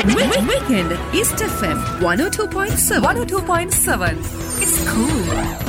Weekend East FM 102.7. 102.7. It's cool.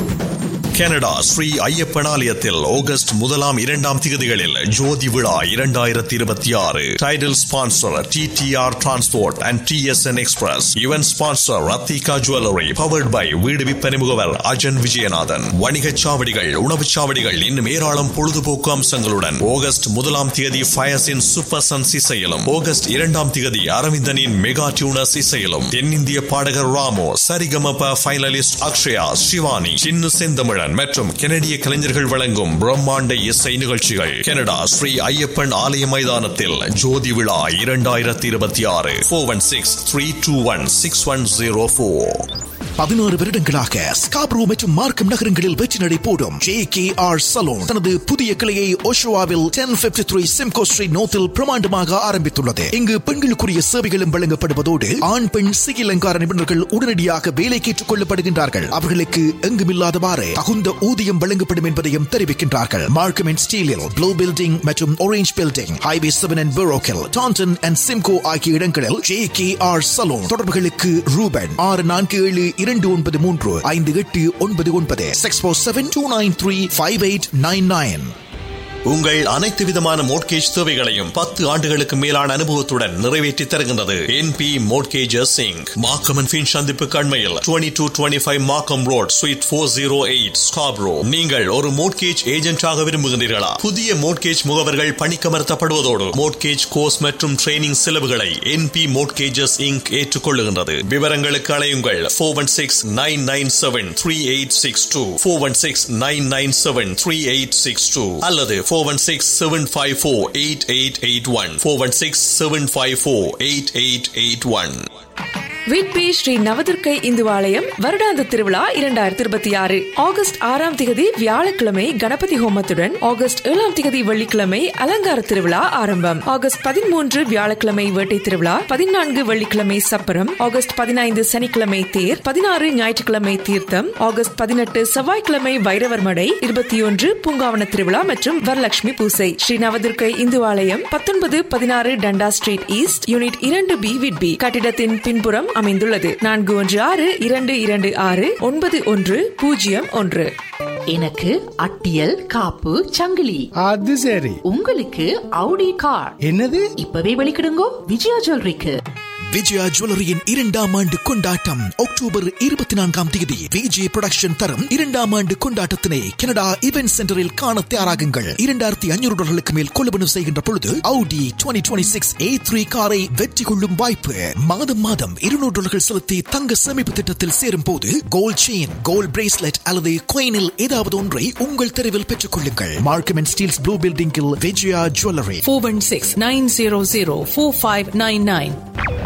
Canada Shri Ayyappan ஆலயத்தில் August முதலாம் இரண்டாம் திகதிகளில் ஜோதி விழா இரண்டாயிரத்தி இருபத்தி ஆறு title sponsor T T R transport and T S N express event sponsor Rathika jewellery powered by வீடு விற்பனை முகவர் அஜன் விஜயநாதன் வணிகச் சாவடிகள் உணவுச் சாவடிகள் இன்னும் ஏராளம் பொழுதுபோக்கு அம்சங்களுடன் ஆகஸ்ட் முதலாம் தேதி ஃபயர்ஸின் சூப்பர் சன்ஸ் இசையிலும் ஆகஸ்ட் இரண்டாம் தேதி அரவிந்தனின் மெகா டியூனர்ஸ் இசையிலும் தென்னிந்திய பாடகர் ராமோ சரிகமப ஃபைனலிஸ்ட் அக்ஷயா சிவானி சின்னு செந்தமிழன் மற்றும் கெனடிய கலைஞர்கள் வழங்கும் பிரம்மாண்ட இசை நிகழ்ச்சிகள் கனடா ஸ்ரீ ஐயப்பன் ஆலய மைதானத்தில் ஜோதி விழா இரண்டாயிரத்தி இருபத்தி ஆறு four one six three two one six one zero four பதினாறு வருடங்களாக ஸ்காப்ரோ மற்றும் மார்க்கம் நகரங்களில் வெற்றி நடை போடும் ஜே கே ஆர் சலூன் தனது புதிய கிளையை ஓஷோவாவில் ten fifty three Simcoe street நோத்தில் பிரமாண்டமாக ஆரம்பித்துள்ளது இங்கு பெண்களுக்குரிய சேவைகளும் வழங்கப்படுவதோடு ஆண் பெண் சிகில் அலங்கார நிபுணர்கள் உடனடியாக வேலைக்கு ஏற்றுக் கொள்ளப்படுகின்றார்கள் அவர்களுக்கு எங்குமில்லாதவாறு தகுந்த ஊதியம் வழங்கப்படும் என்பதையும் தெரிவிக்கின்றார்கள் மார்க்கம் அண்ட் ஸ்டீலில் ப்ளூ பில்டிங் மற்றும் orange building highway seven and பெரோக்கில் டான்டன் அண்ட் சிம்கோ ஆகிய இடங்களில் ஜே கே ஆர் சலூன் தொடர்புகளுக்கு ரூபன் ஆறு நான்கு ஏழு இரண்டு ஒன்பது மூன்று ஐந்து எட்டு ஒன்பது ஒன்பது six four seven two nine three five eight nine nine உங்கள் அனைத்து விதமான மோட்கேஜ் தேவைகளையும் பத்து ஆண்டுகளுக்கு மேலான அனுபவத்துடன் நிறைவேற்றி தருகின்றது என் பி மோட்கேஜஸ் சிங் மாக்கம் அண்ட் ஃபின் சந்திப்பு கண்மையில் twenty two twenty five Markham road suite four zero eight Scarborough நீங்கள் ஒரு மோட்கேஜ் ஏஜென்டாக விரும்புகின்றீர்களா புதிய மோட்கேஜ் முகவர்கள் பணிக்கமர்த்தப்படுவதோடு மோட்கேஜ் கோர்ஸ் மற்றும் ட்ரைனிங் செலவுகளை என் பி மோட்கேஜஸ் இங்க் ஏற்றுக்கொள்ளுகின்றது விவரங்களுக்கு அலையுங்கள் four one six nine nine seven three eight six two four one six nine nine seven three eight six two அல்லது four one six seven five four eight eight eight one four one six seven five four eight eight eight one Whitby Sri Navadurgai இந்துவாலயம் வருடாந்த திருவிழா இரண்டாயிரத்தி இருபத்தி ஆறு August ஆறாம் திகதி வியாழக்கிழமை கணபதி ஹோமத்துடன் ஆகஸ்ட் ஏழாம் திகதி வெள்ளிக்கிழமை அலங்கார திருவிழா ஆரம்பம் ஆகஸ்ட் பதிமூன்று வியாழக்கிழமை வேட்டை திருவிழா பதினான்கு வெள்ளிக்கிழமை சப்பரம் ஆகஸ்ட் பதினைந்து சனிக்கிழமை தேர் பதினாறு ஞாயிற்றுக்கிழமை தீர்த்தம் ஆகஸ்ட் பதினெட்டு செவ்வாய்க்கிழமை வைரவர் மடை இருபத்தி ஒன்று பூங்காவன திருவிழா மற்றும் வரலட்சுமி பூசை ஸ்ரீ நவதுர்க்கை இந்துவாலயம் பத்தொன்பது பதினாறு டண்டா ஸ்ட்ரீட் ஈஸ்ட் யூனிட் இரண்டு பி விட்பி கட்டிடத்தின் பின்புறம் அமைந்துள்ளது நான்கு ஒன்று ஆறு இரண்டு இரண்டு ஆறு ஒன்பது ஒன்று பூஜ்ஜியம் ஒன்று எனக்கு அட்டியல் காப்பு சங்கிலி அது சரி உங்களுக்கு அவுடி கார் என்னது இப்பவே வெளிக்கிடுங்கோ விஜயா ஜுவல்லரிக்கு விஜயா ஜுவல்லரியின் இரண்டாம் ஆண்டு கொண்டாட்டம் அக்டோபர் இருபத்தி நான்காம் தேதி விஜே புரொடக்ஷன் தரும் இரண்டாம் ஆண்டு கொண்டாட்டத்தினை கனடா இவென்ட் சென்டரில் காண தயாராகுங்கள் இரண்டாயிரத்தி ஐநூறு டாலர்களுக்கு மேல் கொள்வனவு செய்கின்ற பொழுது Audi twenty twenty six A three காரை வெற்றி கொள்ளும் வாய்ப்பு மாதம் மாதம் இருநூறு டாலர்கள் செலுத்தி தங்க சேமிப்பு திட்டத்தில் சேரும் போது கோல்ட் செயின் கோல்ட் பிரேஸ்லெட் அல்லது கோயினில் ஏதாவது ஒன்றை உங்கள் தெருவில் பெற்றுக் கொள்ளுங்கள் மார்க்கம் அண்ட் ஸ்டீல்ஸ் ப்ளூ பில்டிங்கில் Vijaya jewellery four one six nine zero zero four five nine nine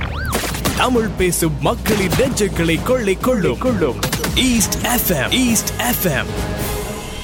Tamil பேசும் மக்களின் நெஞ்சங்களை கொள்ளை கொள்ளும் கொள்ளும் ஈஸ்ட் எஃப்எம் ஈஸ்ட் எஃப்எம்